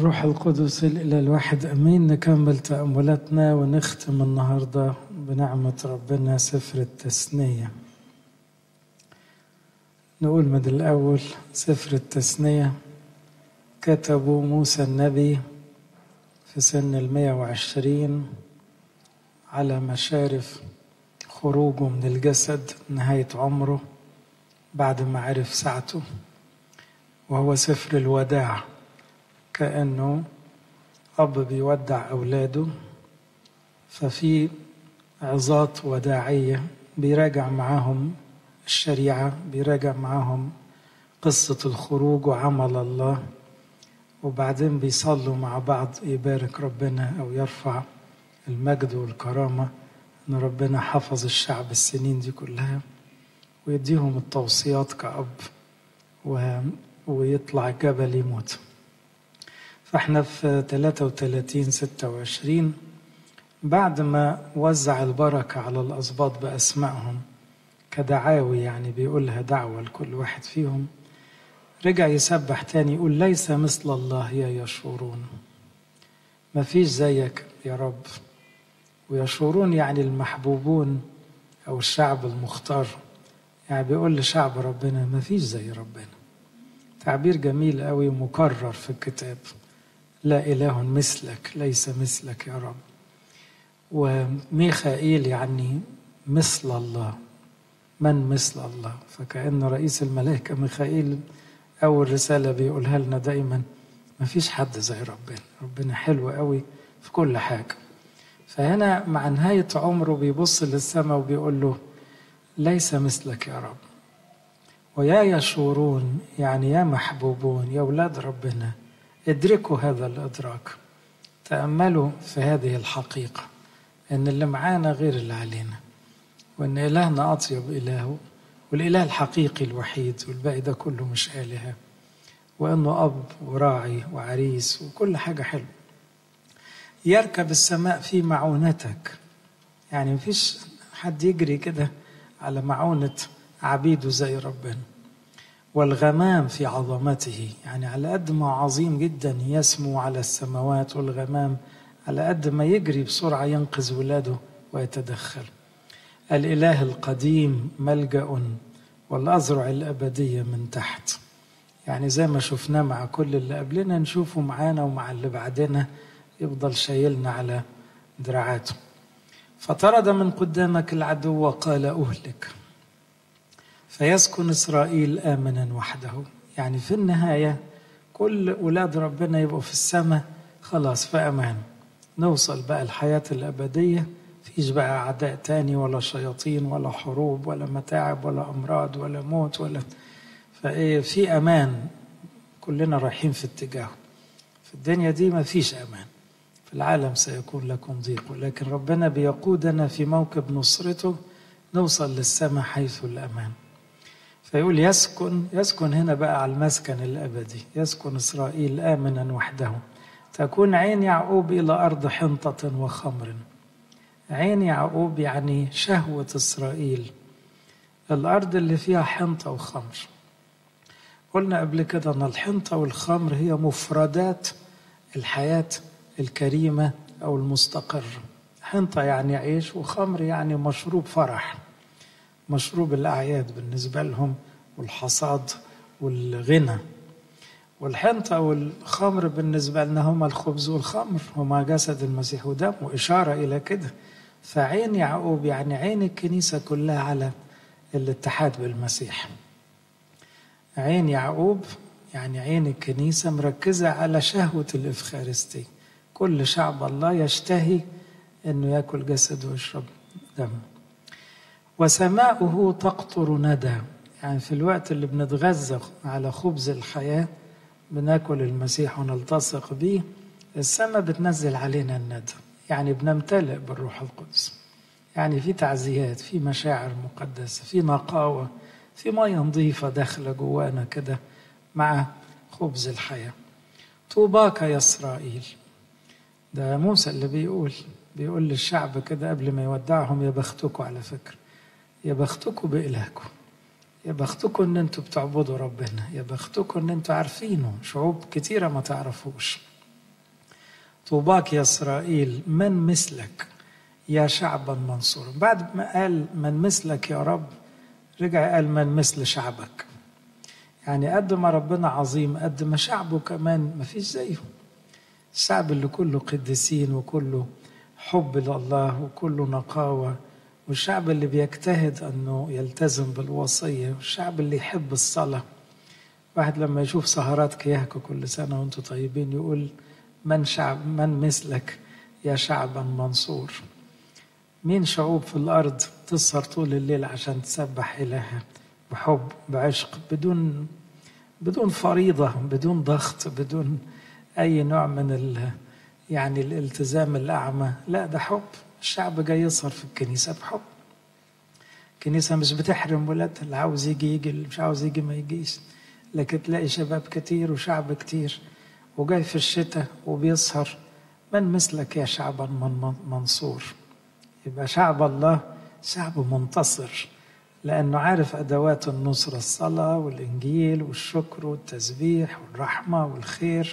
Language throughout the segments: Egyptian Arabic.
والروح القدس الإله الواحد أمين نكمل تأملاتنا ونختم النهاردة بنعمة ربنا سفر التثنية نقول من الأول سفر التثنية كتبوا موسى النبي في سن المية وعشرين على مشارف خروجه من الجسد نهاية عمره بعد ما عرف ساعته وهو سفر الوداع كأنه أب بيودع أولاده ففي عظات وداعية بيراجع معاهم الشريعة بيراجع معاهم قصة الخروج وعمل الله وبعدين بيصلوا مع بعض يبارك ربنا أو يرفع المجد والكرامة إن ربنا حفظ الشعب السنين دي كلها ويديهم التوصيات كأب و... ويطلع جبل يموت فاحنا في 33 26 بعد ما وزع البركة على الأسباط بأسمائهم كدعاوي يعني بيقولها دعوة لكل واحد فيهم رجع يسبح تاني يقول ليس مثل الله يا يشورون ما فيش زيك يا رب ويشورون يعني المحبوبون أو الشعب المختار يعني بيقول لشعب ربنا ما فيش زي ربنا تعبير جميل قوي ومكرر في الكتاب لا إله مثلك ليس مثلك يا رب وميخائيل يعني مثل الله من مثل الله فكأن رئيس الملائكة ميخائيل أول رسالة بيقولها لنا دايما ما فيش حد زي ربنا ربنا حلو قوي في كل حاجة فهنا مع نهاية عمره بيبص للسماء وبيقول له ليس مثلك يا رب ويا يشورون يعني يا محبوبون يا أولاد ربنا ادركوا هذا الإدراك تأملوا في هذه الحقيقة إن اللي معانا غير اللي علينا وإن إلهنا أطيب إله والإله الحقيقي الوحيد والباقي ده كله مش آلهة وإنه أب وراعي وعريس وكل حاجة حلوة يركب السماء في معونتك يعني مفيش حد يجري كده على معونة عبيده زي ربنا والغمام في عظمته يعني على قد ما عظيم جدا يسمو على السماوات والغمام على قد ما يجري بسرعة ينقذ ولاده ويتدخل الإله القديم ملجأ والأزرع الأبدية من تحت يعني زي ما شفناه مع كل اللي قبلنا نشوفه معانا ومع اللي بعدنا يفضل شايلنا على دراعاته فطرد من قدامك العدو وقال أهلك فيسكن إسرائيل آمنا وحده يعني في النهاية كل أولاد ربنا يبقوا في السماء خلاص في أمان نوصل بقى الحياة الأبدية فيش بقى أعداء تاني ولا شياطين ولا حروب ولا متاعب ولا أمراض ولا موت ولا فإيه في أمان كلنا رايحين في اتجاهه في الدنيا دي ما فيش أمان في العالم سيكون لكم ضيق ولكن ربنا بيقودنا في موكب نصرته نوصل للسماء حيث الأمان فيقول يسكن يسكن هنا بقى على المسكن الأبدي يسكن إسرائيل آمنا وحده تكون عين يعقوب إلى أرض حنطة وخمر عين يعقوب يعني شهوة إسرائيل الأرض اللي فيها حنطة وخمر قلنا قبل كده أن الحنطة والخمر هي مفردات الحياة الكريمة أو المستقرة حنطة يعني عيش وخمر يعني مشروب فرح مشروب الأعياد بالنسبة لهم والحصاد والغنى والحنطة والخمر بالنسبة لنا هما الخبز والخمر هما جسد المسيح ودمه إشارة إلى كده فعين يعقوب يعني عين الكنيسة كلها على الاتحاد بالمسيح عين يعقوب يعني عين الكنيسة مركزة على شهوة الإفخارستي كل شعب الله يشتهي أنه يأكل جسد ويشرب دم وسماؤه تقطر ندى يعني في الوقت اللي بنتغذى على خبز الحياة بناكل المسيح ونلتصق به السماء بتنزل علينا الندى يعني بنمتلئ بالروح القدس يعني في تعزيات في مشاعر مقدسة في نقاوة في مية نظيفة داخلة جوانا كده مع خبز الحياة طوباك يا إسرائيل ده موسى اللي بيقول بيقول للشعب كده قبل ما يودعهم يا بختكم على فكرة يا بختكم بإلهكم يا بختكم ان انتوا بتعبدوا ربنا يا بختكم ان انتوا عارفينه شعوب كتيرة ما تعرفوش طوباك يا إسرائيل من مثلك يا شعبا منصورا بعد ما قال من مثلك يا رب رجع قال من مثل شعبك يعني قد ما ربنا عظيم قد ما شعبه كمان ما فيش زيه الشعب اللي كله قديسين وكله حب لله وكله نقاوة والشعب اللي بيجتهد أنه يلتزم بالوصية والشعب اللي يحب الصلاة واحد لما يشوف سهرات كياكو كل سنة وانتم طيبين يقول من شعب من مثلك يا شعبا منصور مين شعوب في الأرض تسهر طول الليل عشان تسبح إلهها بحب بعشق بدون بدون فريضة بدون ضغط بدون أي نوع من ال يعني الالتزام الأعمى لا ده حب الشعب جاي يسهر في الكنيسة بحب الكنيسة مش بتحرم ولادها اللي عاوز يجي يجي اللي مش عاوز يجي ما يجيش لكن تلاقي شباب كتير وشعب كتير وجاي في الشتاء وبيسهر من مثلك يا شعبا من منصور يبقى شعب الله شعب منتصر لأنه عارف أدوات النصرة الصلاة والإنجيل والشكر والتسبيح والرحمة والخير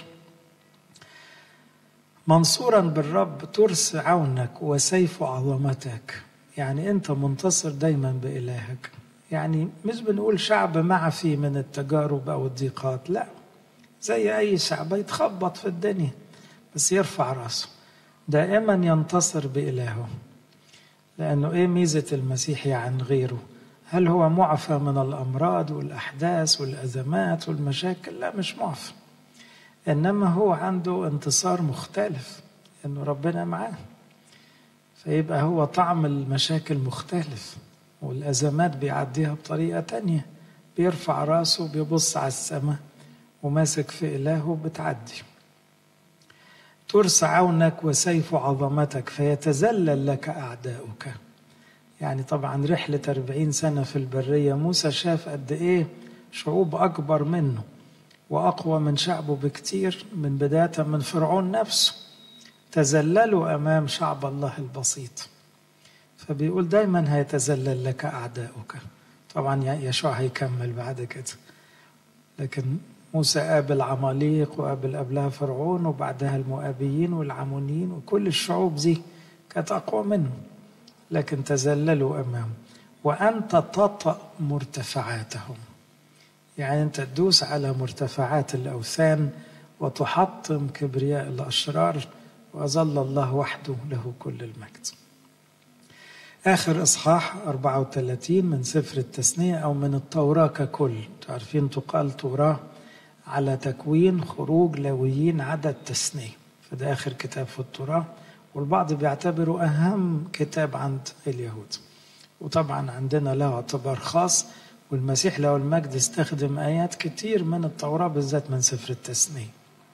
منصورا بالرب ترس عونك وسيف عظمتك يعني أنت منتصر دايما بإلهك يعني مش بنقول شعب معفي من التجارب أو الضيقات لا زي أي شعب يتخبط في الدنيا بس يرفع راسه دائما ينتصر بإلهه لأنه إيه ميزة المسيحي عن غيره هل هو معفى من الأمراض والأحداث والأزمات والمشاكل لا مش معفى إنما هو عنده انتصار مختلف إنه ربنا معاه فيبقى هو طعم المشاكل مختلف والأزمات بيعديها بطريقة تانية بيرفع راسه بيبص على السماء وماسك في إلهه بتعدي ترس عونك وسيف عظمتك فيتذلل لك أعداؤك يعني طبعا رحلة أربعين سنة في البرية موسى شاف قد إيه شعوب أكبر منه وأقوى من شعبه بكتير من بداية من فرعون نفسه تذللوا أمام شعب الله البسيط فبيقول دايما هيتذلل لك أعداؤك طبعا يشوع هيكمل بعد كده لكن موسى قابل عماليق وقابل قبلها فرعون وبعدها المؤابيين والعمونيين وكل الشعوب دي كانت أقوى منه لكن تذللوا أمامه وأنت تطأ مرتفعاتهم يعني أنت تدوس على مرتفعات الأوثان وتحطم كبرياء الأشرار وظل الله وحده له كل المجد آخر إصحاح 34 من سفر التثنية أو من التوراة ككل تعرفين تقال توراة على تكوين خروج لاويين عدد تثنية فده آخر كتاب في التوراة والبعض بيعتبره أهم كتاب عند اليهود وطبعا عندنا له اعتبار خاص والمسيح له المجد استخدم آيات كتير من التوراة بالذات من سفر التثنية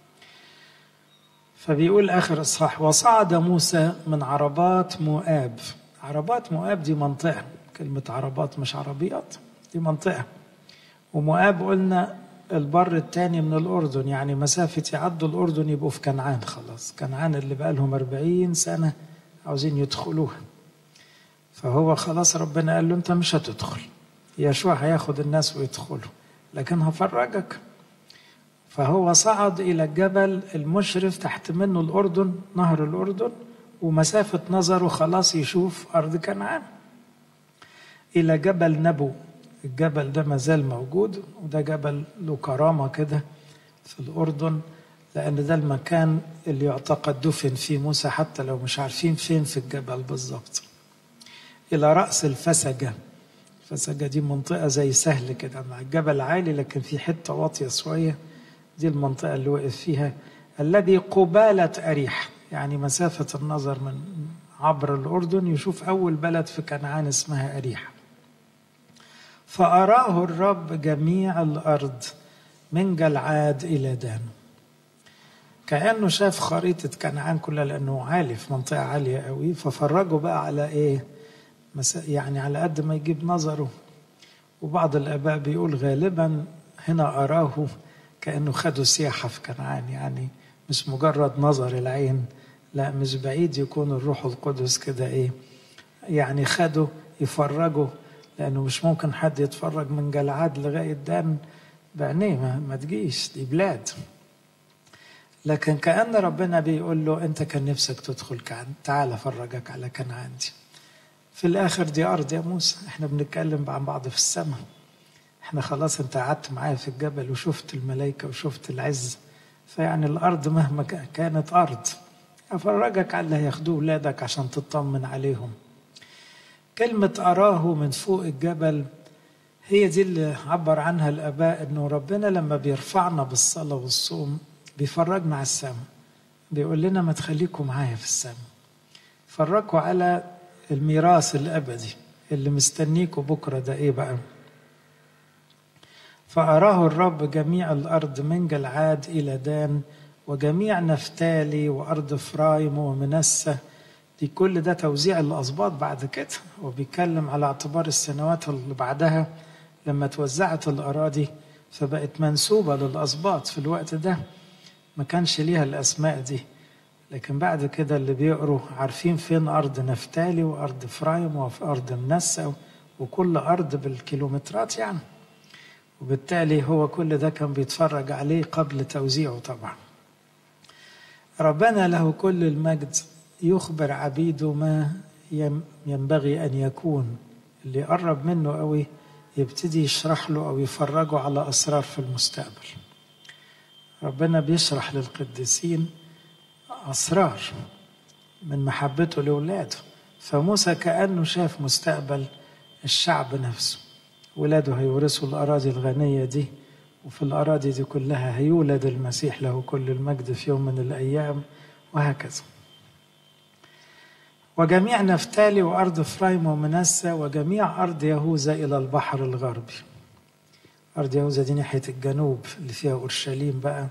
فبيقول آخر إصحاح وصعد موسى من عربات مؤاب عربات مؤاب دي منطقة كلمة عربات مش عربيات دي منطقة ومؤاب قلنا البر الثاني من الأردن يعني مسافة يعدوا الأردن يبقوا في كنعان خلاص كنعان اللي بقى لهم 40 سنة عاوزين يدخلوها فهو خلاص ربنا قال له أنت مش هتدخل يشوع هياخد الناس ويدخلوا لكن هفرجك فهو صعد إلى الجبل المشرف تحت منه الأردن نهر الأردن ومسافة نظره خلاص يشوف أرض كنعان إلى جبل نبو الجبل ده مازال موجود وده جبل له كرامة كده في الأردن لأن ده المكان اللي يعتقد دفن فيه موسى حتى لو مش عارفين فين في الجبل بالظبط إلى رأس الفسجة الفسجة دي منطقة زي سهل كده مع الجبل عالي لكن في حتة واطية شوية دي المنطقة اللي وقف فيها الذي قبالة أريح يعني مسافة النظر من عبر الأردن يشوف أول بلد في كنعان اسمها أريح فأراه الرب جميع الأرض من جلعاد إلى دان كأنه شاف خريطة كنعان كلها لأنه عالي في منطقة عالية قوي ففرجوا بقى على إيه يعني على قد ما يجيب نظره وبعض الآباء بيقول غالبا هنا أراه كأنه خدوا سياحة في كنعان يعني مش مجرد نظر العين لا مش بعيد يكون الروح القدس كده ايه يعني خدوا يفرجوا لانه مش ممكن حد يتفرج من جلعاد لغايه دان بعينيه ما, ما تجيش دي بلاد لكن كأن ربنا بيقول له أنت كان نفسك تدخل كعن تعال أفرجك على كنعان دي في الآخر دي أرض يا موسى إحنا بنتكلم عن بعض في السماء إحنا خلاص أنت قعدت معايا في الجبل وشفت الملائكة وشفت العز فيعني الأرض مهما كانت أرض أفرجك على اللي هياخدوه ولادك عشان تطمن عليهم كلمة أراه من فوق الجبل هي دي اللي عبر عنها الآباء إنه ربنا لما بيرفعنا بالصلاة والصوم بيفرجنا على السماء بيقول لنا ما تخليكم معايا في السماء فرجوا على الميراث الأبدي اللي مستنيكوا بكرة ده إيه بقى فأراه الرب جميع الأرض من جلعاد إلى دان وجميع نفتالي وأرض فرايم ومنسة دي كل ده توزيع الأسباط بعد كده وبيتكلم على اعتبار السنوات اللي بعدها لما توزعت الأراضي فبقت منسوبة للأسباط في الوقت ده ما كانش ليها الأسماء دي لكن بعد كده اللي بيقروا عارفين فين أرض نفتالي وأرض فرايم وأرض منسة وكل أرض بالكيلومترات يعني وبالتالي هو كل ده كان بيتفرج عليه قبل توزيعه طبعا ربنا له كل المجد يخبر عبيده ما ينبغي أن يكون اللي يقرب منه قوي يبتدي يشرح له أو يفرجه على أسرار في المستقبل ربنا بيشرح للقديسين أسرار من محبته لأولاده فموسى كأنه شاف مستقبل الشعب نفسه ولاده هيورثوا الأراضي الغنية دي وفي الأراضي دي كلها هيولد المسيح له كل المجد في يوم من الأيام وهكذا وجميع نفتالي وأرض فرايم ومنسى وجميع أرض يهوذا إلى البحر الغربي أرض يهوذا دي ناحية الجنوب اللي فيها أورشليم بقى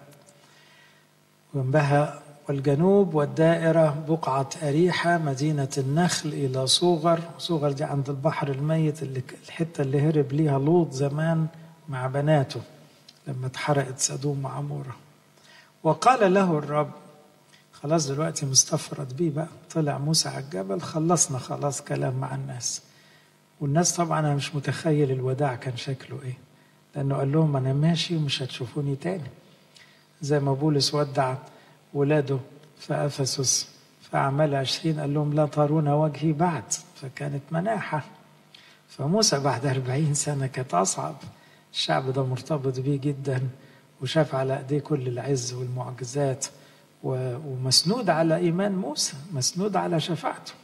وجنبها والجنوب والدائرة بقعة أريحة مدينة النخل إلى صوغر صوغر دي عند البحر الميت اللي الحتة اللي هرب ليها لوط زمان مع بناته لما اتحرقت سدوم وعمورة وقال له الرب خلاص دلوقتي مستفرد بيه بقى طلع موسى على الجبل خلصنا خلاص كلام مع الناس والناس طبعا انا مش متخيل الوداع كان شكله ايه لانه قال لهم انا ماشي ومش هتشوفوني تاني زي ما بولس ودع ولاده في افسس في اعمال عشرين قال لهم لا ترون وجهي بعد فكانت مناحه فموسى بعد أربعين سنة كانت أصعب الشعب ده مرتبط بيه جدا وشاف على ايديه كل العز والمعجزات ومسنود على ايمان موسى مسنود على شفاعته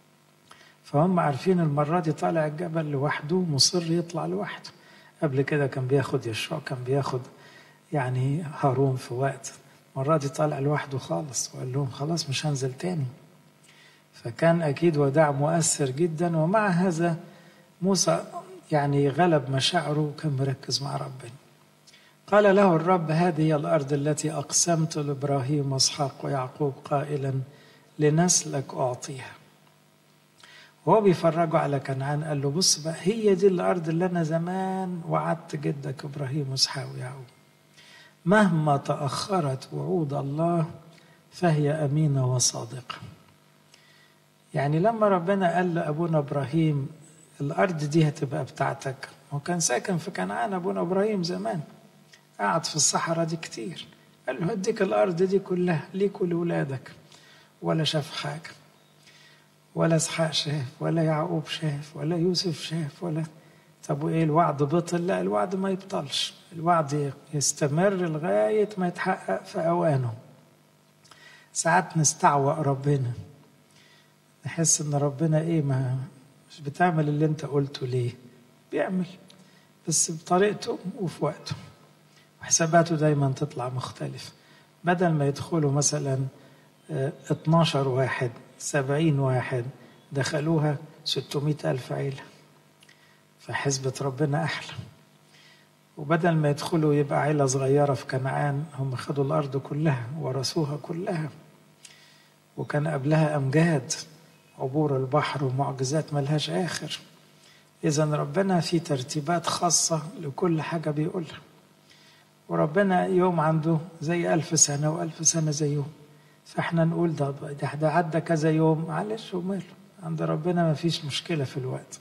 فهم عارفين المره دي طالع الجبل لوحده مصر يطلع لوحده قبل كده كان بياخد يشوع كان بياخد يعني هارون في وقت المره دي طالع لوحده خالص وقال لهم خلاص مش هنزل تاني فكان اكيد وداع مؤثر جدا ومع هذا موسى يعني غلب مشاعره وكان مركز مع ربنا قال له الرب هذه الأرض التي أقسمت لإبراهيم وإسحاق ويعقوب قائلا لنسلك أعطيها وهو بيفرجه على كنعان قال له بص بقى هي دي الأرض اللي أنا زمان وعدت جدك إبراهيم وإسحاق ويعقوب مهما تأخرت وعود الله فهي أمينة وصادقة يعني لما ربنا قال لأبونا إبراهيم الأرض دي هتبقى بتاعتك هو كان ساكن في كنعان أبونا إبراهيم زمان قعد في الصحراء دي كتير قال له هديك الأرض دي كلها ليك ولولادك ولا شاف حاجة ولا اسحاق شاف ولا يعقوب شاف ولا يوسف شاف ولا طب وايه الوعد بطل لا الوعد ما يبطلش الوعد يستمر لغاية ما يتحقق في أوانه ساعات نستعوق ربنا نحس ان ربنا ايه ما مش بتعمل اللي انت قلته ليه بيعمل بس بطريقته وفي وقته وحساباته دايما تطلع مختلفة بدل ما يدخلوا مثلا 12 واحد 70 واحد دخلوها 600 ألف عيلة فحسبة ربنا أحلى وبدل ما يدخلوا يبقى عيلة صغيرة في كنعان هم خدوا الأرض كلها ورثوها كلها وكان قبلها أمجاد عبور البحر ومعجزات ملهاش آخر إذا ربنا في ترتيبات خاصة لكل حاجة بيقولها وربنا يوم عنده زي ألف سنة وألف سنة زي يوم فإحنا نقول ده ده عدى كذا يوم معلش وماله عند ربنا ما فيش مشكلة في الوقت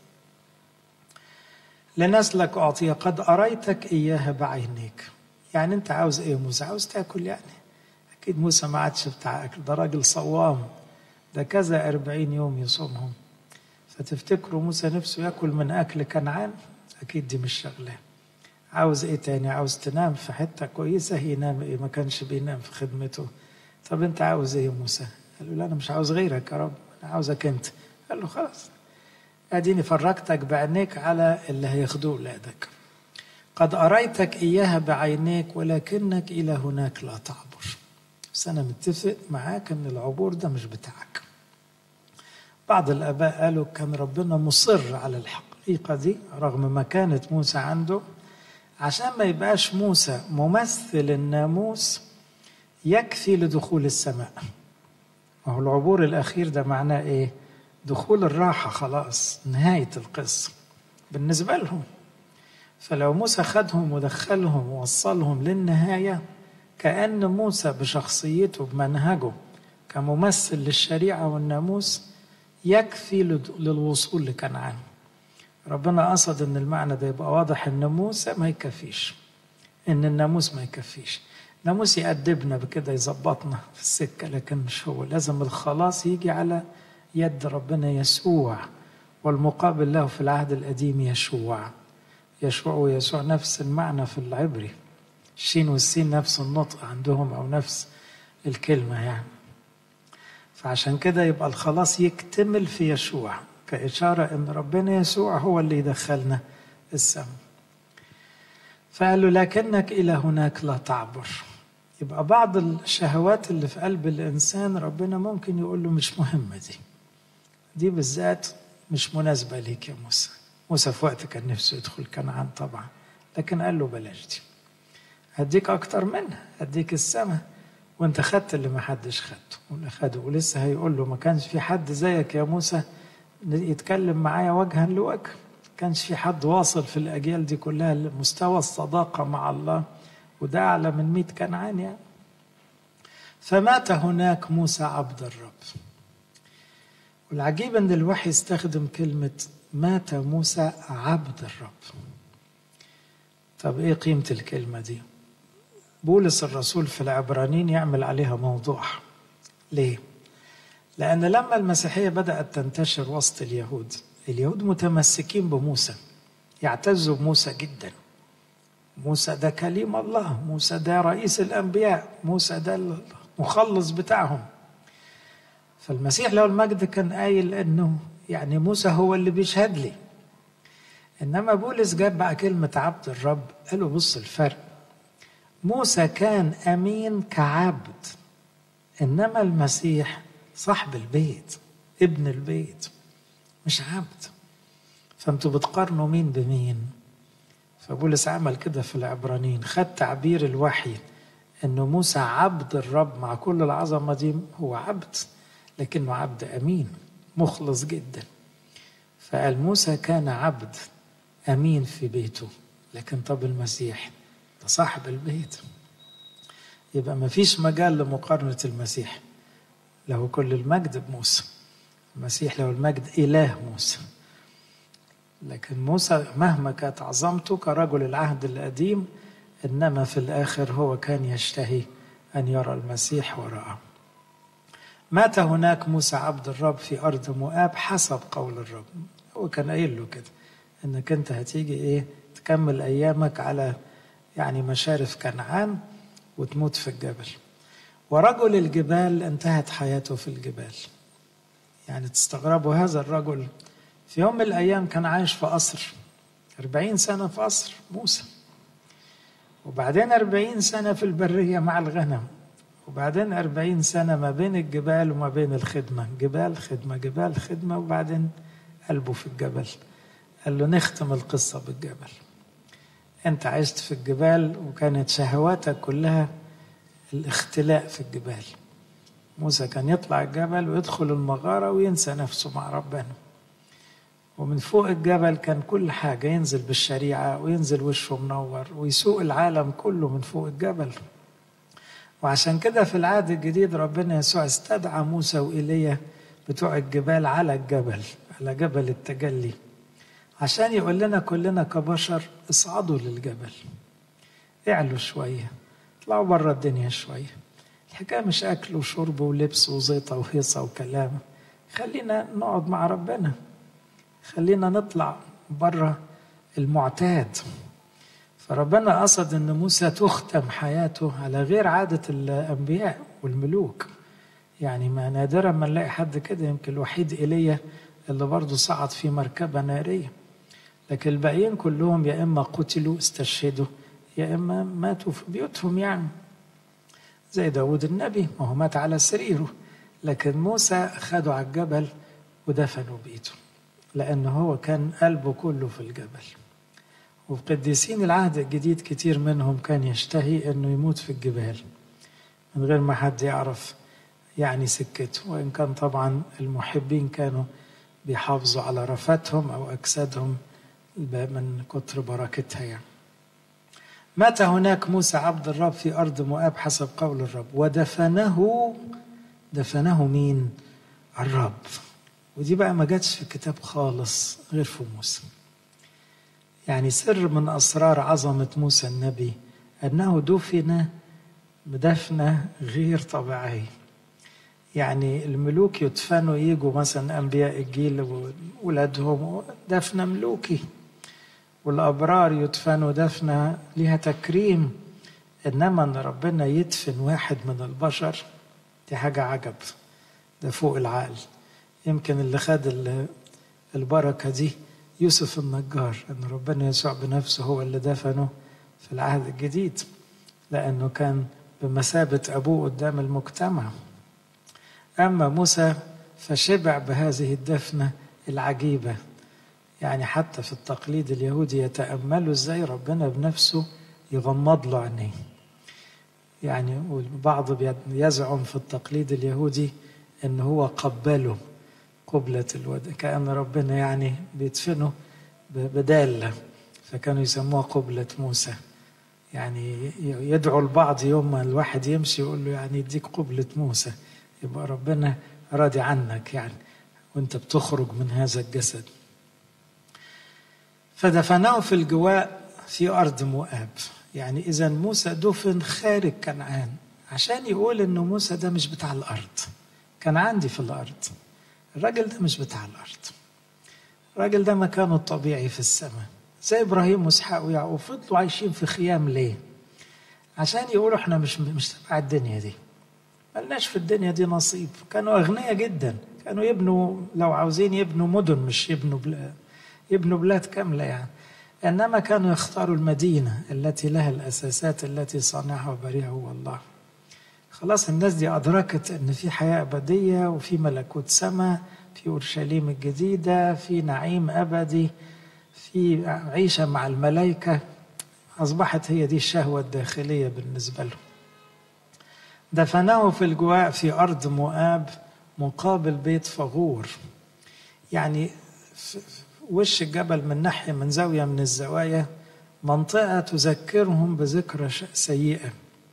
لنسلك أعطي قد أريتك إياها بعينيك يعني أنت عاوز إيه موسى عاوز تاكل يعني أكيد موسى ما عادش بتاع أكل ده راجل صوام ده كذا أربعين يوم يصومهم فتفتكروا موسى نفسه ياكل من أكل كنعان أكيد دي مش شغلاه عاوز إيه تاني عاوز تنام في حتة كويسة ينام إيه ما كانش بينام في خدمته طب أنت عاوز إيه يا موسى قال له لا أنا مش عاوز غيرك يا رب أنا عاوزك أنت قال له خلاص اديني فرجتك بعينيك على اللي هياخدوه ولادك قد اريتك اياها بعينيك ولكنك الى هناك لا تعبر بس انا متفق معاك ان العبور ده مش بتاعك بعض الاباء قالوا كان ربنا مصر على الحقيقه دي رغم مكانه موسى عنده عشان ما يبقاش موسى ممثل الناموس يكفي لدخول السماء ما هو العبور الاخير ده معناه ايه دخول الراحة خلاص نهاية القصة بالنسبة لهم فلو موسى خدهم ودخلهم ووصلهم للنهاية كأن موسى بشخصيته بمنهجه كممثل للشريعة والناموس يكفي للوصول لكنعان ربنا قصد ان المعنى ده يبقى واضح ان موسى ما يكفيش ان الناموس ما يكفيش الناموس يأدبنا بكده يظبطنا في السكة لكن مش هو لازم الخلاص يجي على يد ربنا يسوع والمقابل له في العهد القديم يشوع يشوع ويسوع نفس المعنى في العبري الشين والسين نفس النطق عندهم او نفس الكلمه يعني فعشان كده يبقى الخلاص يكتمل في يشوع كإشارة إن ربنا يسوع هو اللي يدخلنا السماء فقال له لكنك إلى هناك لا تعبر يبقى بعض الشهوات اللي في قلب الإنسان ربنا ممكن يقول له مش مهمة دي دي بالذات مش مناسبة ليك يا موسى موسى في وقت كان نفسه يدخل كنعان طبعا لكن قال له بلاش دي هديك أكتر منها هديك السماء وانت خدت اللي ما حدش خدته واللي خده ولسه هيقول له ما كانش في حد زيك يا موسى يتكلم معايا وجها لوجه ما كانش في حد واصل في الأجيال دي كلها لمستوى الصداقة مع الله وده أعلى من مئة كنعان يعني فمات هناك موسى عبد الرب والعجيب ان الوحي يستخدم كلمة مات موسى عبد الرب طب ايه قيمة الكلمة دي بولس الرسول في العبرانيين يعمل عليها موضوع ليه لأن لما المسيحية بدأت تنتشر وسط اليهود اليهود متمسكين بموسى يعتزوا بموسى جدا موسى ده كليم الله موسى ده رئيس الأنبياء موسى ده المخلص بتاعهم فالمسيح له المجد كان قايل انه يعني موسى هو اللي بيشهد لي انما بولس جاب بقى كلمه عبد الرب قالوا بص الفرق موسى كان امين كعبد انما المسيح صاحب البيت ابن البيت مش عبد فانتوا بتقارنوا مين بمين فبولس عمل كده في العبرانيين خد تعبير الوحي انه موسى عبد الرب مع كل العظمه دي هو عبد لكنه عبد امين مخلص جدا فقال موسى كان عبد امين في بيته لكن طب المسيح ده صاحب البيت يبقى ما فيش مجال لمقارنة المسيح له كل المجد بموسى المسيح له المجد إله موسى لكن موسى مهما كانت عظمته كرجل العهد القديم إنما في الآخر هو كان يشتهي أن يرى المسيح وراءه مات هناك موسى عبد الرب في أرض مؤاب حسب قول الرب هو كان قايل له كده إنك أنت هتيجي إيه تكمل أيامك على يعني مشارف كنعان وتموت في الجبل ورجل الجبال انتهت حياته في الجبال يعني تستغربوا هذا الرجل في يوم من الأيام كان عايش في قصر أربعين سنة في قصر موسى وبعدين أربعين سنة في البرية مع الغنم وبعدين أربعين سنة ما بين الجبال وما بين الخدمة جبال خدمة جبال خدمة وبعدين قلبه في الجبل قال له نختم القصة بالجبل أنت عشت في الجبال وكانت شهواتك كلها الاختلاء في الجبال موسى كان يطلع الجبل ويدخل المغارة وينسى نفسه مع ربنا ومن فوق الجبل كان كل حاجة ينزل بالشريعة وينزل وشه منور ويسوق العالم كله من فوق الجبل وعشان كده في العهد الجديد ربنا يسوع استدعى موسى وإيليا بتوع الجبال على الجبل على جبل التجلي عشان يقول لنا كلنا كبشر اصعدوا للجبل اعلوا شوية اطلعوا بره الدنيا شوية الحكاية مش أكل وشرب ولبس وزيطة وهيصة وكلام خلينا نقعد مع ربنا خلينا نطلع بره المعتاد فربنا قصد ان موسى تختم حياته على غير عادة الانبياء والملوك يعني ما نادرا ما نلاقي حد كده يمكن الوحيد ايليا اللي برضه صعد في مركبة نارية لكن الباقيين كلهم يا اما قتلوا استشهدوا يا اما ماتوا في بيوتهم يعني زي داود النبي ما هو مات على سريره لكن موسى خدوا على الجبل ودفنوا بإيده لأنه هو كان قلبه كله في الجبل وفي قديسين العهد الجديد كتير منهم كان يشتهي أنه يموت في الجبال من غير ما حد يعرف يعني سكته وإن كان طبعا المحبين كانوا بيحافظوا على رفاتهم أو أجسادهم من كتر بركتها يعني مات هناك موسى عبد الرب في أرض مؤاب حسب قول الرب ودفنه دفنه مين الرب ودي بقى ما جاتش في الكتاب خالص غير في موسى يعني سر من أسرار عظمة موسى النبي أنه دفن بدفنة غير طبيعية يعني الملوك يدفنوا يجوا مثلا أنبياء الجيل وولادهم دفن ملوكي والأبرار يدفنوا دفنة لها تكريم إنما أن ربنا يدفن واحد من البشر دي حاجة عجب ده فوق العقل يمكن اللي خد البركة دي يوسف النجار أن ربنا يسوع بنفسه هو اللي دفنه في العهد الجديد لأنه كان بمثابة أبوه قدام المجتمع أما موسى فشبع بهذه الدفنة العجيبة يعني حتى في التقليد اليهودي يتأملوا ازاي ربنا بنفسه يغمض له عينيه يعني والبعض يزعم في التقليد اليهودي ان هو قبله قبلة الود كأن ربنا يعني بيدفنه بدالة فكانوا يسموها قبلة موسى يعني يدعو البعض يوم ما الواحد يمشي يقول له يعني يديك قبلة موسى يبقى ربنا راضي عنك يعني وانت بتخرج من هذا الجسد فدفناه في الجواء في أرض مؤاب يعني إذا موسى دفن خارج كنعان عشان يقول إنه موسى ده مش بتاع الأرض كان عندي في الأرض الراجل ده مش بتاع الأرض الراجل ده مكانه الطبيعي في السماء زي إبراهيم وإسحاق ويعقوب فضلوا عايشين في خيام ليه؟ عشان يقولوا إحنا مش مش تبع الدنيا دي ملناش في الدنيا دي نصيب كانوا أغنياء جدا كانوا يبنوا لو عاوزين يبنوا مدن مش يبنوا بلاد يبنوا بلاد كاملة يعني إنما كانوا يختاروا المدينة التي لها الأساسات التي صنعها وبريها هو الله خلاص الناس دي أدركت أن في حياة أبدية وفي ملكوت سماء في أورشليم الجديدة في نعيم أبدي في عيشة مع الملائكة أصبحت هي دي الشهوة الداخلية بالنسبة له دفنه في الجواء في أرض مؤاب مقابل بيت فغور يعني وش الجبل من ناحية من زاوية من الزوايا منطقة تذكرهم بذكرى سيئة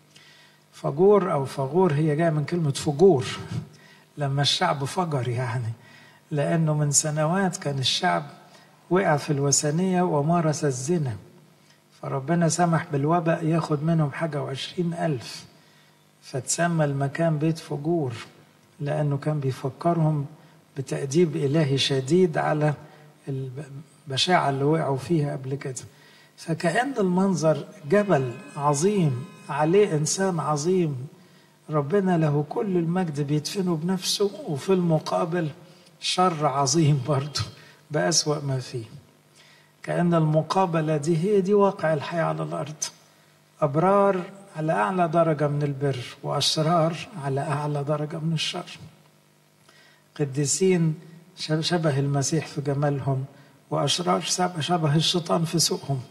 فجور أو فغور هي جاية من كلمة فجور لما الشعب فجر يعني لأنه من سنوات كان الشعب وقع في الوثنية ومارس الزنا فربنا سمح بالوباء ياخد منهم حاجة وعشرين ألف فتسمى المكان بيت فجور لأنه كان بيفكرهم بتأديب إلهي شديد على البشاعة اللي وقعوا فيها قبل كده فكأن المنظر جبل عظيم عليه إنسان عظيم ربنا له كل المجد بيدفنه بنفسه وفي المقابل شر عظيم برضه بأسوأ ما فيه كأن المقابلة دي هي دي واقع الحياة على الأرض أبرار على أعلى درجة من البر وأشرار على أعلى درجة من الشر قديسين شبه المسيح في جمالهم وأشرار شبه الشيطان في سوءهم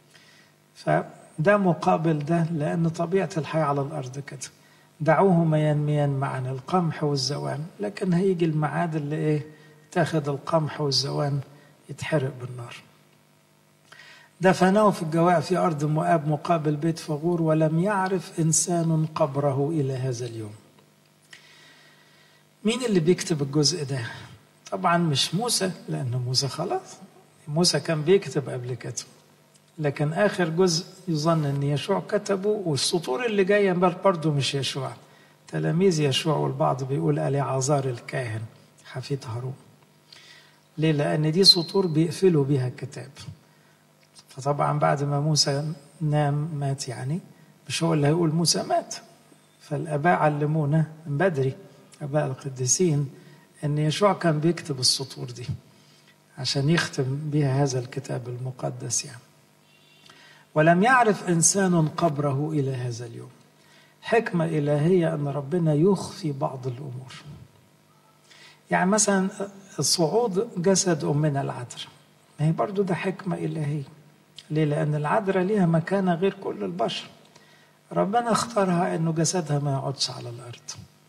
فده مقابل ده لأن طبيعة الحياة على الأرض كده دعوهما ينميان معا القمح والزوان لكن هيجي الميعاد اللي ايه تاخد القمح والزوان يتحرق بالنار دفناه في الجواء في أرض مؤاب مقابل بيت فغور ولم يعرف إنسان قبره إلى هذا اليوم مين اللي بيكتب الجزء ده طبعا مش موسى لأن موسى خلاص موسى كان بيكتب قبل كده لكن آخر جزء يظن أن يشوع كتبه والسطور اللي جاية برضه مش يشوع تلاميذ يشوع والبعض بيقول اليعازار الكاهن حفيد هارون ليه لان دي سطور بيقفلوا بيها الكتاب فطبعا بعد ما موسى نام مات يعني مش هو اللي هيقول موسى مات فالاباء علمونا من بدري اباء القديسين ان يشوع كان بيكتب السطور دي عشان يختم بها هذا الكتاب المقدس يعني ولم يعرف انسان قبره الى هذا اليوم حكمه الهيه ان ربنا يخفي بعض الامور يعني مثلا صعود جسد امنا العذراء ما هي برضو ده حكمه الهيه ليه لان العذراء ليها مكانه غير كل البشر ربنا اختارها انه جسدها ما يقعدش على الارض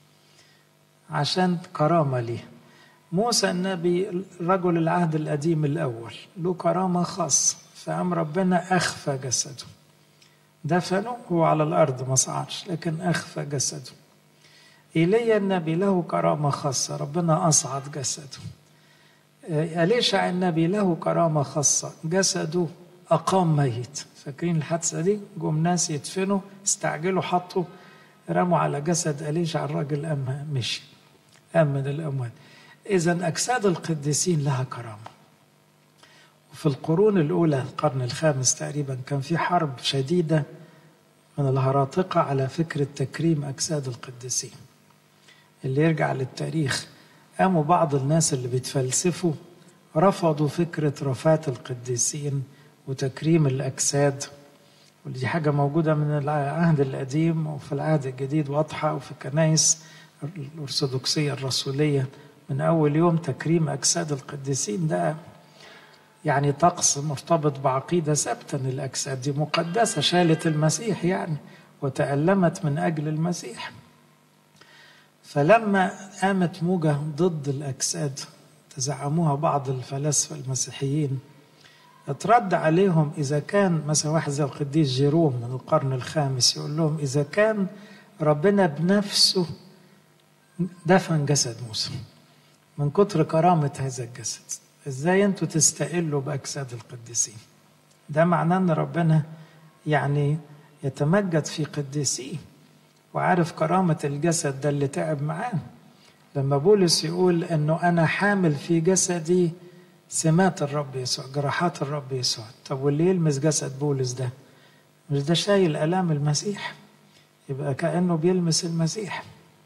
عشان كرامه ليه موسى النبي رجل العهد القديم الاول له كرامه خاصه فقام ربنا اخفى جسده دفنه هو على الارض ما صعدش لكن اخفى جسده ايليا النبي له كرامه خاصه ربنا اصعد جسده أليشع النبي له كرامة خاصة جسده أقام ميت فاكرين الحادثة دي جم ناس يدفنوا استعجلوا حطوا رموا على جسد أليشع الراجل أم مشي قام من الأموات إذا أجساد القديسين لها كرامة وفي القرون الأولى القرن الخامس تقريبا كان في حرب شديدة من الهراطقة على فكرة تكريم أجساد القديسين اللي يرجع للتاريخ قاموا بعض الناس اللي بيتفلسفوا رفضوا فكرة رفاة القديسين وتكريم الأجساد ودي حاجة موجودة من العهد القديم وفي العهد الجديد واضحة وفي الكنائس الأرثوذكسية الرسولية من أول يوم تكريم أجساد القديسين ده يعني طقس مرتبط بعقيدة ثابتة إن الأجساد دي مقدسة شالت المسيح يعني وتألمت من أجل المسيح فلما قامت موجة ضد الأجساد تزعموها بعض الفلاسفة المسيحيين اترد عليهم إذا كان مثلا واحد زي القديس جيروم من القرن الخامس يقول لهم إذا كان ربنا بنفسه دفن جسد موسى من كتر كرامة هذا الجسد ازاي انتوا تستقلوا بأجساد القديسين ده معناه ان ربنا يعني يتمجد في قديسيه وعارف كرامة الجسد ده اللي تعب معاه لما بولس يقول انه انا حامل في جسدي سمات الرب يسوع جراحات الرب يسوع طب واللي يلمس جسد بولس ده مش ده شايل الام المسيح يبقى كانه بيلمس المسيح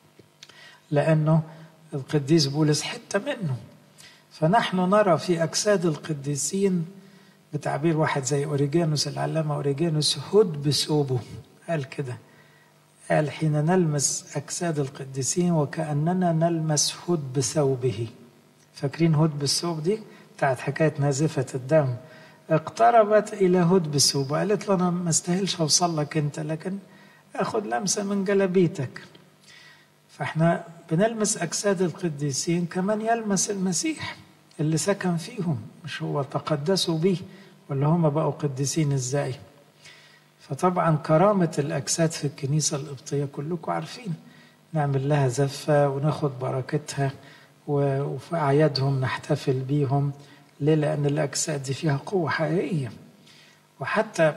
لانه القديس بولس حته منه فنحن نرى في اجساد القديسين بتعبير واحد زي اوريجانوس العلامه اوريجانوس هد بثوبه قال كده قال حين نلمس أجساد القديسين وكأننا نلمس هد بثوبه فاكرين هد بالثوب دي بتاعت حكاية نازفة الدم اقتربت إلى هد بثوبه قالت له أنا ما استاهلش أوصل لك أنت لكن أخذ لمسة من جلبيتك فاحنا بنلمس أجساد القديسين كمان يلمس المسيح اللي سكن فيهم مش هو تقدسوا به ولا هم بقوا قديسين ازاي فطبعا كرامة الأجساد في الكنيسة القبطية كلكم عارفين نعمل لها زفة وناخد بركتها وفي أعيادهم نحتفل بيهم ليه؟ لأن الأجساد دي فيها قوة حقيقية وحتى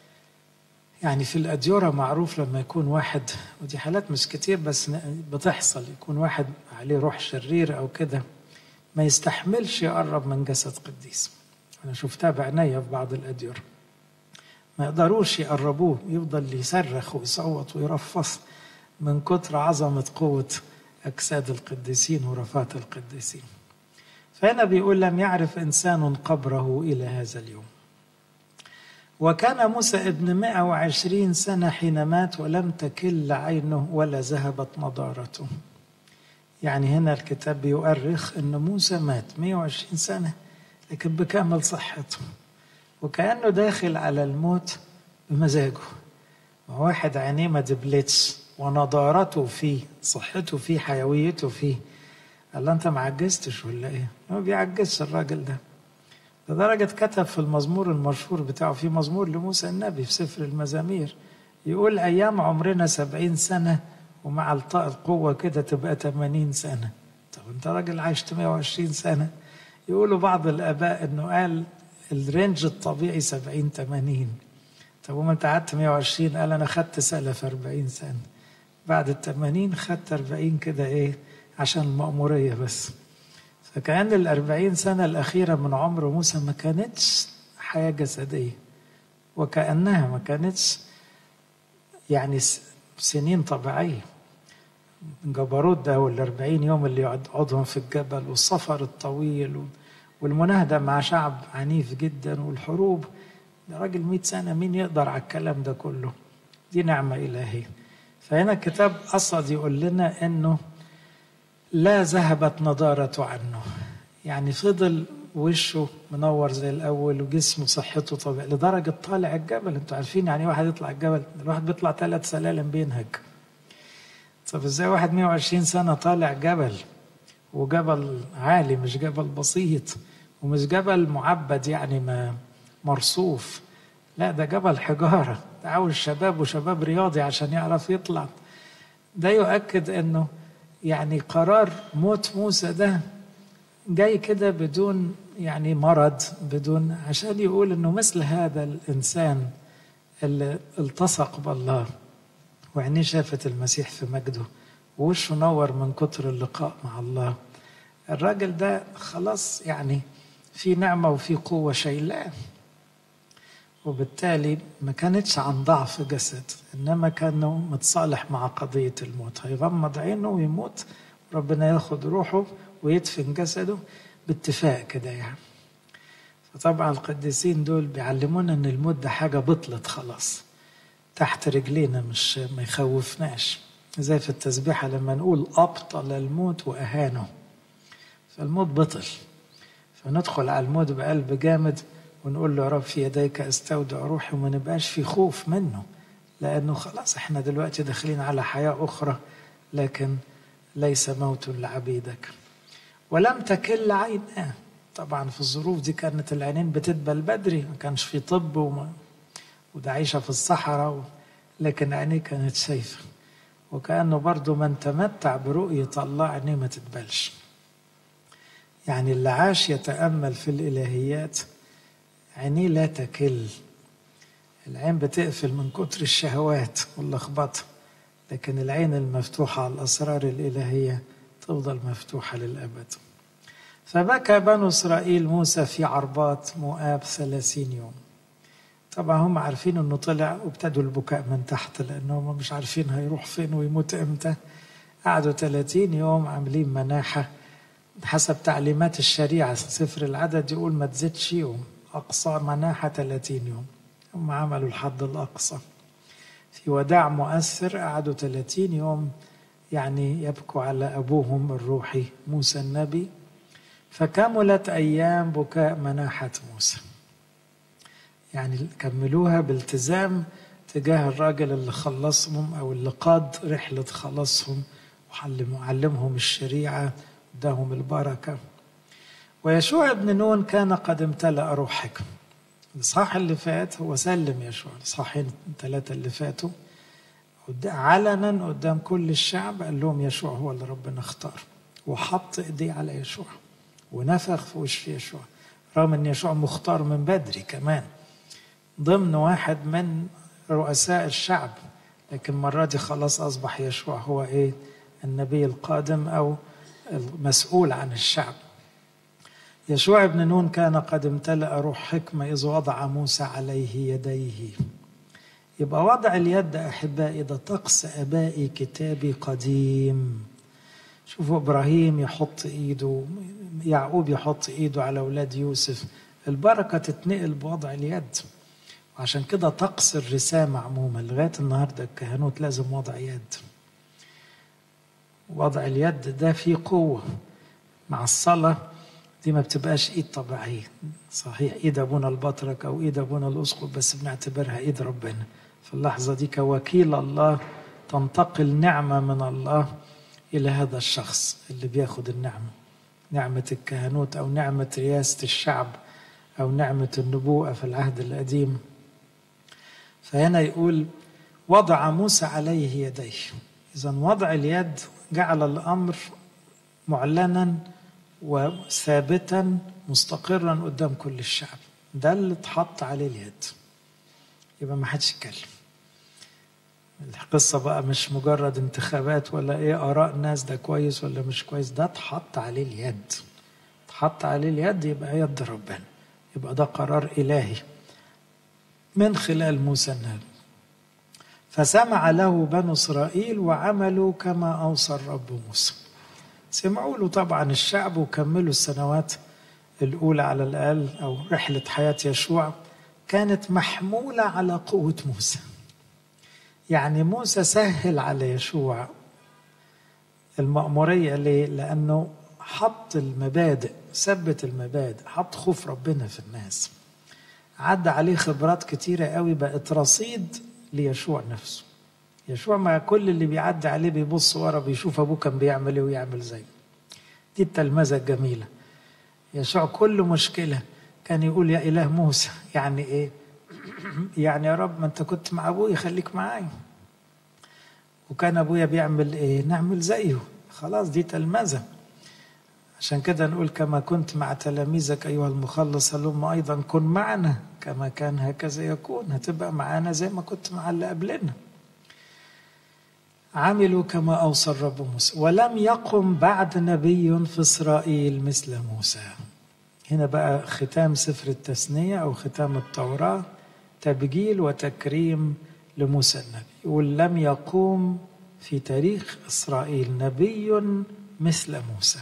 يعني في الأديرة معروف لما يكون واحد ودي حالات مش كتير بس بتحصل يكون واحد عليه روح شرير أو كده ما يستحملش يقرب من جسد قديس أنا شفتها بعناية في بعض الأديرة ما يقدروش يقربوه يفضل يصرخ ويصوت ويرفص من كتر عظمة قوة أجساد القديسين ورفات القديسين فهنا بيقول لم يعرف إنسان قبره إلى هذا اليوم وكان موسى ابن 120 سنة حين مات ولم تكل عينه ولا ذهبت نضارته يعني هنا الكتاب بيؤرخ أن موسى مات 120 سنة لكن بكامل صحته وكأنه داخل على الموت بمزاجه واحد عينيه ما دبلتش ونضارته فيه صحته فيه حيويته فيه قال له انت ما عجزتش ولا ايه؟ ما بيعجزش الراجل ده لدرجة كتب في المزمور المشهور بتاعه في مزمور لموسى النبي في سفر المزامير يقول أيام عمرنا سبعين سنة ومع الطاء القوة كده تبقى 80 سنة طب انت راجل عايش 120 سنة يقولوا بعض الآباء انه قال الرينج الطبيعي 70 80 طب وما انت قعدت 120 قال انا خدت سلف 40 سنه بعد التمانين خدت أربعين كده إيه عشان المأمورية بس فكأن الأربعين سنة الأخيرة من عمر موسى ما كانتش حياة جسدية وكأنها ما كانتش يعني سنين طبيعية جبروت ده والأربعين يوم اللي يقعدهم في الجبل والسفر الطويل والمناهدة مع شعب عنيف جدا والحروب ده راجل مئة سنة مين يقدر على الكلام ده كله دي نعمة إلهية فهنا الكتاب قصد يقول لنا أنه لا ذهبت نضارة عنه يعني فضل وشه منور زي الأول وجسمه صحته طبيعي لدرجة طالع الجبل انتوا عارفين يعني واحد يطلع الجبل الواحد بيطلع ثلاث سلالم بينهج طب ازاي واحد 120 سنة طالع جبل وجبل عالي مش جبل بسيط ومش جبل معبد يعني ما مرصوف لا ده جبل حجارة ده عاوز شباب وشباب رياضي عشان يعرف يطلع ده يؤكد انه يعني قرار موت موسى ده جاي كده بدون يعني مرض بدون عشان يقول انه مثل هذا الانسان اللي التصق بالله وعينيه شافت المسيح في مجده ووشه نور من كتر اللقاء مع الله الراجل ده خلاص يعني في نعمة وفي قوة شايلاه وبالتالي ما كانتش عن ضعف جسد إنما كانوا متصالح مع قضية الموت هيغمض عينه ويموت ربنا ياخد روحه ويدفن جسده باتفاق كده يعني فطبعا القديسين دول بيعلمونا ان الموت ده حاجه بطلت خلاص تحت رجلينا مش ما يخوفناش زي في التسبيحه لما نقول ابطل الموت واهانه فالموت بطل فندخل على الموت بقلب جامد ونقول له يا رب في يديك استودع روحي وما نبقاش في خوف منه لانه خلاص احنا دلوقتي داخلين على حياه اخرى لكن ليس موت لعبيدك ولم تكل عيناه طبعا في الظروف دي كانت العينين بتدبل بدري ما كانش في طب وما وده عايشه في الصحراء و... لكن عينيه كانت شايفه وكانه برضه من تمتع برؤيه الله عينيه ما تدبلش يعني اللي عاش يتامل في الالهيات عينيه لا تكل العين بتقفل من كتر الشهوات واللخبطه لكن العين المفتوحه على الاسرار الالهيه تفضل مفتوحه للابد فبكى بنو إسرائيل موسى في عربات مؤاب ثلاثين يوم طبعا هم عارفين انه طلع وابتدوا البكاء من تحت لانهم مش عارفين هيروح فين ويموت امتى قعدوا 30 يوم عاملين مناحة حسب تعليمات الشريعة سفر العدد يقول ما تزيدش يوم أقصى مناحة 30 يوم هم عملوا الحد الأقصى في وداع مؤثر قعدوا 30 يوم يعني يبكوا على أبوهم الروحي موسى النبي فكملت أيام بكاء مناحة موسى يعني كملوها بالتزام تجاه الراجل اللي خلصهم أو اللي قاد رحلة خلاصهم وعلمهم الشريعة اداهم البركة ويشوع بن نون كان قد امتلأ روح حكم الإصحاح اللي فات هو سلم يشوع الإصحاحين الثلاثة اللي فاتوا علنا قدام كل الشعب قال لهم يشوع هو اللي ربنا اختار وحط ايديه على يشوع ونفخ في وش يشوع رغم ان يشوع مختار من بدري كمان ضمن واحد من رؤساء الشعب لكن المرة دي خلاص أصبح يشوع هو إيه النبي القادم أو المسؤول عن الشعب يشوع بن نون كان قد امتلأ روح حكمة إذ وضع موسى عليه يديه يبقى وضع اليد أحبائي ده طقس آبائي كتابي قديم شوفوا إبراهيم يحط إيده يعقوب يحط إيده على أولاد يوسف البركة تتنقل بوضع اليد وعشان كده طقس الرسامة عموما لغاية النهاردة الكهنوت لازم وضع يد وضع اليد ده فيه قوة مع الصلاة دي ما بتبقاش ايد طبيعية صحيح ايد ابونا البطرك او ايد ابونا الاسقف بس بنعتبرها ايد ربنا في اللحظة دي كوكيل الله تنتقل نعمة من الله إلى هذا الشخص اللي بياخد النعمة نعمة الكهنوت أو نعمة رياسة الشعب أو نعمة النبوءة في العهد القديم فهنا يقول وضع موسى عليه يديه إذا وضع اليد جعل الأمر معلنا وثابتا مستقرا قدام كل الشعب ده اللي اتحط عليه اليد يبقى ما حدش يتكلم القصة بقى مش مجرد انتخابات ولا ايه آراء ناس ده كويس ولا مش كويس ده اتحط عليه اليد اتحط عليه اليد يبقى يد ربنا يبقى ده قرار إلهي من خلال موسى النبي فسمع له بنو إسرائيل وعملوا كما أوصى الرب موسى سمعوا له طبعا الشعب وكملوا السنوات الأولى على الأقل أو رحلة حياة يشوع كانت محمولة على قوة موسى يعني موسى سهل على يشوع المأمورية ليه؟ لأنه حط المبادئ ثبت المبادئ حط خوف ربنا في الناس عدى عليه خبرات كتيرة قوي بقت رصيد ليشوع نفسه يشوع مع كل اللي بيعدي عليه بيبص ورا بيشوف ابوه كان بيعمل ايه ويعمل زيه دي التلمذة الجميلة يشوع كل مشكلة كان يقول يا إله موسى يعني إيه يعني يا رب ما أنت كنت مع أبويا خليك معايا وكان أبويا بيعمل إيه نعمل زيه خلاص دي تلمذة عشان كده نقول كما كنت مع تلاميذك أيها المخلص هلم أيضا كن معنا كما كان هكذا يكون هتبقى معانا زي ما كنت مع اللي قبلنا عملوا كما أوصى الرب موسى ولم يقم بعد نبي في إسرائيل مثل موسى هنا بقى ختام سفر التثنية أو ختام التوراة تبجيل وتكريم لموسى النبي يقول لم يقوم في تاريخ إسرائيل نبي مثل موسى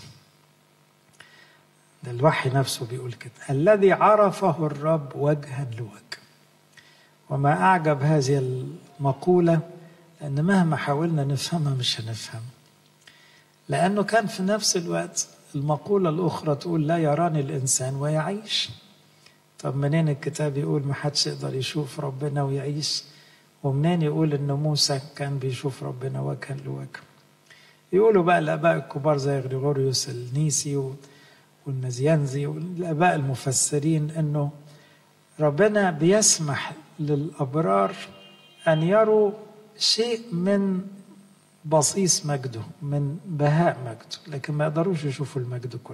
ده الوحي نفسه بيقول كده الذي عرفه الرب وجها لوجه وما أعجب هذه المقولة لأن مهما حاولنا نفهمها مش هنفهم لأنه كان في نفس الوقت المقولة الأخرى تقول لا يراني الإنسان ويعيش طب منين الكتاب يقول ما حدش يقدر يشوف ربنا ويعيش ومنين يقول إن موسى كان بيشوف ربنا وجها لوجه يقولوا بقى الآباء الكبار زي غريغوريوس النيسي والنزيانزي والآباء المفسرين إنه ربنا بيسمح للأبرار أن يروا شيء من بصيص مجده من بهاء مجده لكن ما يقدروش يشوفوا المجد كله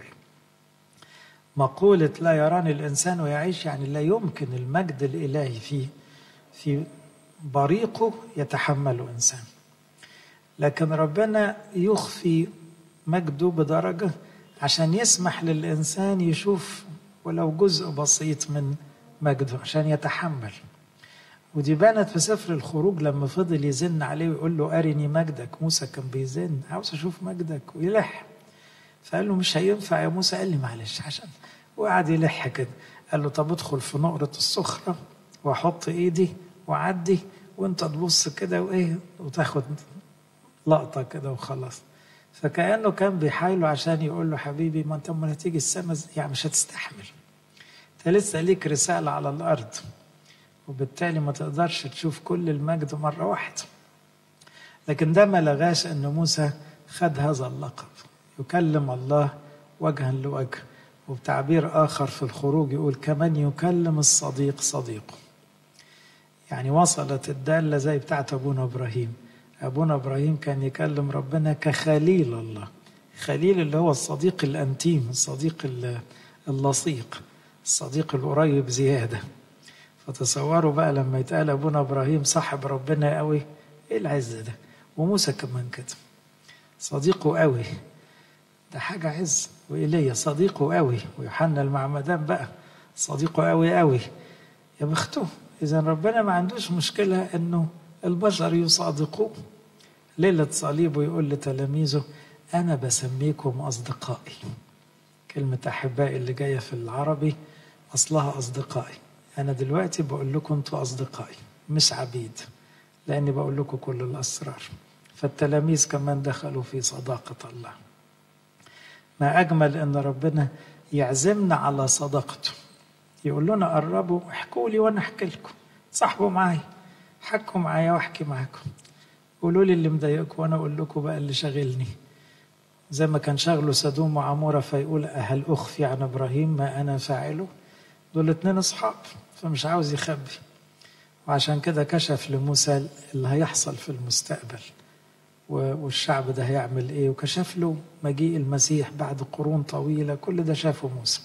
مقولة لا يراني الإنسان ويعيش يعني لا يمكن المجد الإلهي في في بريقه يتحمله إنسان لكن ربنا يخفي مجده بدرجة عشان يسمح للإنسان يشوف ولو جزء بسيط من مجده عشان يتحمل ودي بانت في سفر الخروج لما فضل يزن عليه ويقول له أرني مجدك موسى كان بيزن عاوز أشوف مجدك ويلح فقال له مش هينفع يا موسى قال لي معلش عشان وقعد يلح كده قال له طب ادخل في نقرة الصخرة واحط ايدي وعدي وانت تبص كده وايه وتاخد لقطة كده وخلاص فكأنه كان بيحايله عشان يقول له حبيبي ما انت امال هتيجي السما يعني مش هتستحمل انت لسه ليك رسالة على الأرض وبالتالي ما تقدرش تشوف كل المجد مرة واحدة لكن ده ما لغاش أن موسى خد هذا اللقب يكلم الله وجها لوجه وبتعبير آخر في الخروج يقول كمن يكلم الصديق صديقه يعني وصلت الدالة زي بتاعت أبونا إبراهيم أبونا إبراهيم كان يكلم ربنا كخليل الله خليل اللي هو الصديق الأنتيم الصديق اللصيق الصديق القريب زيادة فتصوروا بقى لما يتقال أبونا إبراهيم صاحب ربنا قوي إيه العز ده وموسى كمان كده صديقه قوي ده حاجة عز وإيليا صديقه قوي ويوحنا المعمدان بقى صديقه قوي قوي يا بخته إذا ربنا ما عندوش مشكلة إنه البشر يصادقوه ليلة صليبه يقول لتلاميذه أنا بسميكم أصدقائي كلمة أحبائي اللي جاية في العربي أصلها أصدقائي أنا دلوقتي بقول لكم أنتوا أصدقائي مش عبيد لأني بقول لكم كل الأسرار فالتلاميذ كمان دخلوا في صداقة الله ما أجمل أن ربنا يعزمنا على صداقته يقول لنا قربوا احكوا لي وأنا أحكي لكم صاحبوا معايا حكوا معايا وأحكي معاكم قولوا لي اللي مضايقكم وأنا أقول لكم بقى اللي شاغلني زي ما كان شغله سدوم وعمورة فيقول هل أخفي عن إبراهيم ما أنا فاعله دول اتنين أصحاب فمش عاوز يخبي وعشان كده كشف لموسى اللي هيحصل في المستقبل والشعب ده هيعمل ايه وكشف له مجيء المسيح بعد قرون طويلة كل ده شافه موسى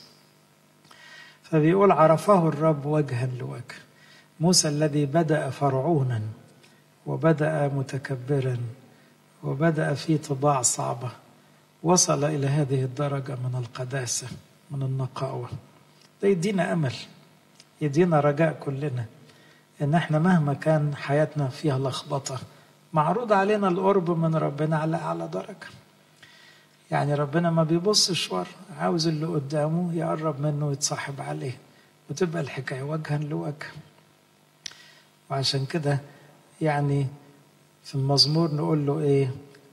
فبيقول عرفه الرب وجها لوجه موسى الذي بدأ فرعونا وبدأ متكبرا وبدأ في طباع صعبة وصل إلى هذه الدرجة من القداسة من النقاوة ده يدينا أمل يدينا رجاء كلنا إن إحنا مهما كان حياتنا فيها لخبطة معروض علينا القرب من ربنا على أعلى درجة يعني ربنا ما بيبصش ورا عاوز اللي قدامه يقرب منه ويتصاحب عليه وتبقى الحكاية وجها لوجه وعشان كده يعني في المزمور نقول له ايه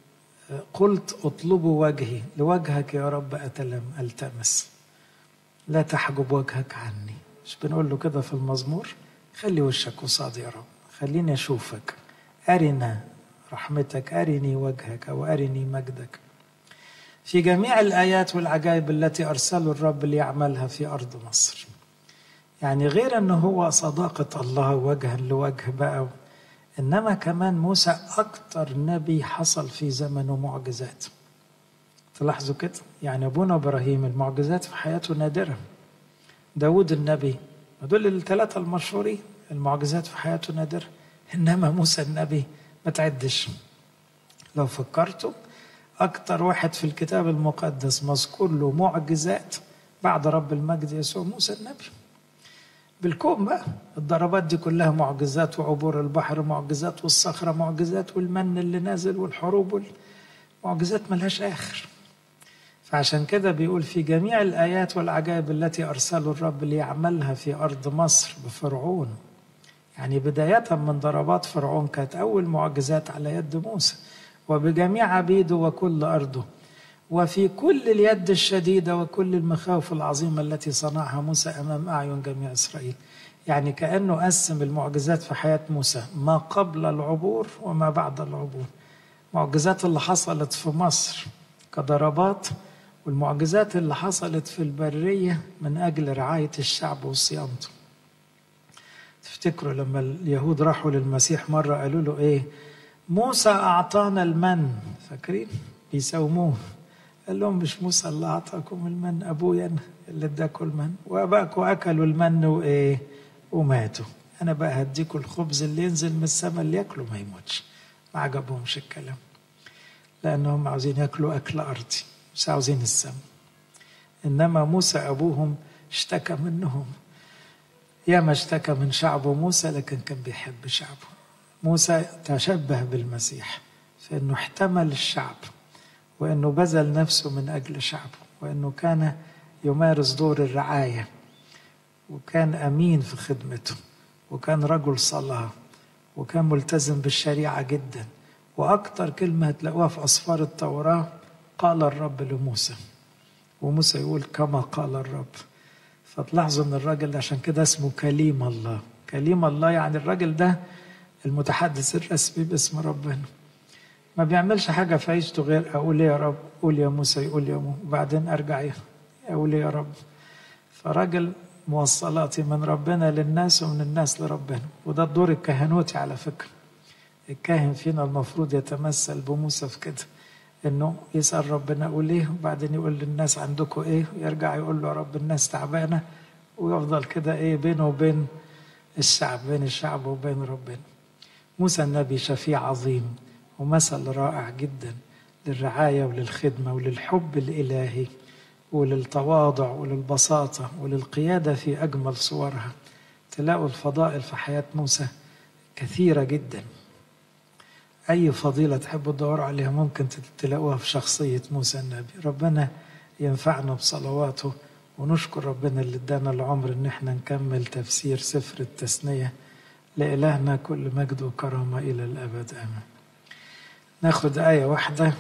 قلت اطلبوا وجهي لوجهك يا رب اتلم التمس لا تحجب وجهك عني مش بنقول له كده في المزمور خلي وشك قصادي يا رب خليني اشوفك ارنا رحمتك ارني وجهك او ارني مجدك في جميع الايات والعجائب التي ارسله الرب ليعملها في ارض مصر يعني غير انه هو صداقه الله وجها لوجه بقى انما كمان موسى اكتر نبي حصل في زمنه معجزات تلاحظوا كده يعني ابونا ابراهيم المعجزات في حياته نادره داود النبي دول الثلاثه المشهورين المعجزات في حياته نادره انما موسى النبي ما تعدش لو فكرتوا اكتر واحد في الكتاب المقدس مذكور له معجزات بعد رب المجد يسوع موسى النبي بالكون بقى الضربات دي كلها معجزات وعبور البحر معجزات والصخرة معجزات والمن اللي نازل والحروب معجزات ملهاش آخر فعشان كده بيقول في جميع الآيات والعجائب التي أرسله الرب ليعملها في أرض مصر بفرعون يعني بداية من ضربات فرعون كانت أول معجزات على يد موسى وبجميع عبيده وكل أرضه وفي كل اليد الشديدة وكل المخاوف العظيمة التي صنعها موسى أمام أعين جميع إسرائيل يعني كأنه قسم المعجزات في حياة موسى ما قبل العبور وما بعد العبور المعجزات اللي حصلت في مصر كضربات والمعجزات اللي حصلت في البرية من أجل رعاية الشعب وصيانته تفتكروا لما اليهود راحوا للمسيح مرة قالوا له إيه موسى أعطانا المن فاكرين بيساوموه قال لهم مش موسى اللي أعطاكم المن أبويا أنا اللي اداكم المن وأباكم أكلوا المن وإيه وماتوا أنا بقى هديكم الخبز اللي ينزل من السماء اللي ياكله ما يموتش ما عجبهمش الكلام لأنهم عاوزين ياكلوا أكل أرضي مش عاوزين السماء إنما موسى أبوهم اشتكى منهم ياما اشتكى من شعبه موسى لكن كان بيحب شعبه موسى تشبه بالمسيح في انه احتمل الشعب وانه بذل نفسه من اجل شعبه وانه كان يمارس دور الرعايه وكان امين في خدمته وكان رجل صلاه وكان ملتزم بالشريعه جدا واكثر كلمه هتلاقوها في اسفار التوراه قال الرب لموسى وموسى يقول كما قال الرب فتلاحظوا ان الراجل ده عشان كده اسمه كليم الله كليم الله يعني الراجل ده المتحدث الرسمي باسم ربنا ما بيعملش حاجة في عيشته غير أقول يا رب قول يا موسى يقول يا مو وبعدين أرجع أقول يا رب فراجل موصلاتي من ربنا للناس ومن الناس لربنا وده الدور الكهنوتي على فكرة الكاهن فينا المفروض يتمثل بموسى في كده انه يسال ربنا اقول ايه وبعدين يقول للناس عندكم ايه ويرجع يقول له يا رب الناس تعبانه ويفضل كده ايه بينه وبين الشعب بين الشعب وبين ربنا موسى النبي شفيع عظيم ومثل رائع جدا للرعايه وللخدمه وللحب الالهي وللتواضع وللبساطه وللقياده في اجمل صورها تلاقوا الفضائل في حياه موسى كثيره جدا أي فضيلة تحبوا تدوروا عليها ممكن تلاقوها في شخصية موسى النبي ربنا ينفعنا بصلواته ونشكر ربنا اللي ادانا العمر ان احنا نكمل تفسير سفر التثنية لإلهنا كل مجد وكرامة إلى الأبد آمين ناخد آية واحدة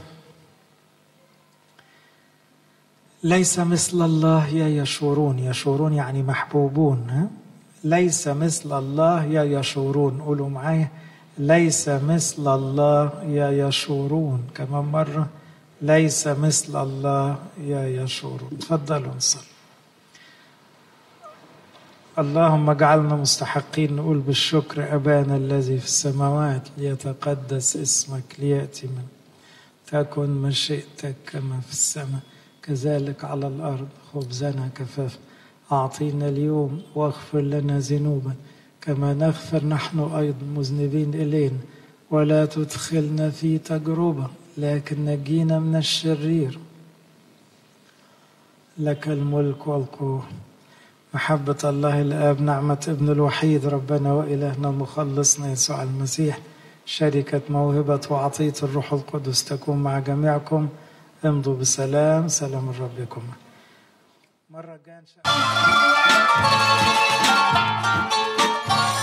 ليس مثل الله يا يشورون يشورون يعني محبوبون ها؟ ليس مثل الله يا يشورون قولوا معايا ليس مثل الله يا يشورون كمان مرة ليس مثل الله يا يشورون تفضلوا نصلي اللهم اجعلنا مستحقين نقول بالشكر أبانا الذي في السماوات ليتقدس اسمك ليأتي من تكن مشيئتك كما في السماء كذلك على الأرض خبزنا كفاف أعطينا اليوم واغفر لنا ذنوبنا كما نغفر نحن أيضا مذنبين إلينا ولا تدخلنا في تجربة لكن نجينا من الشرير لك الملك والقوة محبة الله الآب نعمة ابن الوحيد ربنا وإلهنا مخلصنا يسوع المسيح شركة موهبة وعطية الروح القدس تكون مع جميعكم امضوا بسلام سلام الرب يكون مرة جاية